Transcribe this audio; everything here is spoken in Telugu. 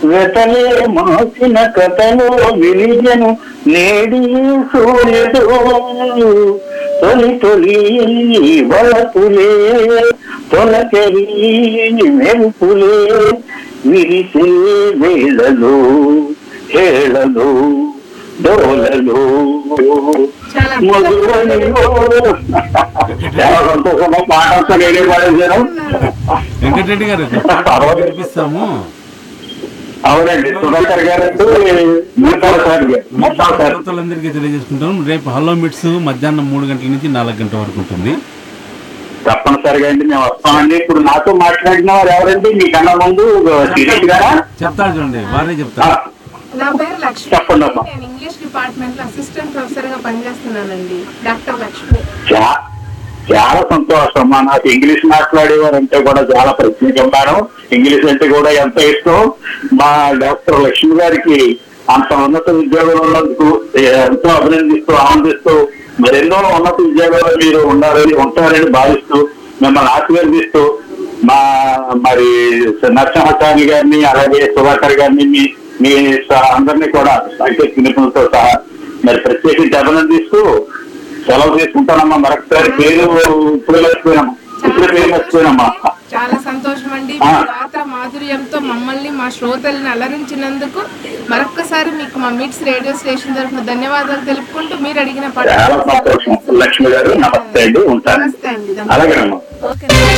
వెతలే మాసిన కథలో విలిజను నేడి సూర్యుడు తొలి తొలి వలపులే తొలకరి మెరుపులే విరిసే వేళలో హేళలో డోలలో చాలా మధురలో చాలా సంతోషంగా పాట అంతా నేనే పాడేశాను వెంకటరెడ్డి గారు వినిపిస్తాము అవునండి సుధాకర్ గారు మిగతా సార్ గారు మిగతా సార్ శ్రోతలందరికీ తెలియజేసుకుంటాం రేపు హలో మిట్స్ మధ్యాహ్నం మూడు గంటల నుంచి నాలుగు గంటల వరకు ఉంటుంది తప్పనిసరిగా అండి మేము వస్తామండి ఇప్పుడు నాతో మాట్లాడిన వారు ఎవరండి మీకన్నా ముందు శిరీష్ గారా చెప్తారు చూడండి వారే ఆ, చెప్తారు నా పేరు లక్ష్మి చెప్పండి అమ్మా. నేను ఇంగ్లీష్ డిపార్ట్మెంట్ లో అసిస్టెంట్ ప్రొఫెసర్ గా పనిచేస్తున్నానండి డాక్టర్ లక్ష్మి చా- చాలా సంతోషం మా నాకు ఇంగ్లీష్ మాట్లాడేవారంటే కూడా చాలా ప్రత్యేకం ఇంగ్లీష్ అంటే కూడా ఎంత ఇష్టం మా డాక్టర్ లక్ష్మి గారికి అంత ఉన్నత ఉద్యోగంలో ఉన్నందుకు ఎంతో అభినందిస్తూ ఆనందిస్తూ మరెన్నో ఉన్నత ఉద్యోగాలు మీరు ఉండాలని ఉంటారని భావిస్తూ మిమ్మల్ని ఆశీర్వదిస్తూ మా మరి నరసింహస్వామి గారిని అలాగే సుధాకర్ గారిని మీ మీ స- అందరినీ కూడా సాంకేతిక నిపుణులతో సహా మరి ప్రత్యేకించి అభినందిస్తూ సెలవు తీసుకుంటానమ్మా మరొకసారి పేరు ఇప్పుడు మర్చిపోయినాము ఇప్పుడు పేరు మర్చిపోయినమ్మా చాలా సంతోషం అండి ఆ. మీ గాత్ర మాధుర్యంతో మమ్మల్ని మా శ్రోతల్ని అలరించినందుకు మరొక్కసారి మీకు మా మిట్స్ రేడియో స్టేషన్ తరఫున ధన్యవాదాలు తెలుపుకుంటూ మీరు అడిగిన పాట చాలా సంతోషం లక్ష్మి గారు నమస్తే అండి ఉంటాను నమస్తే అండి అలాగేనమ్మా ఓకే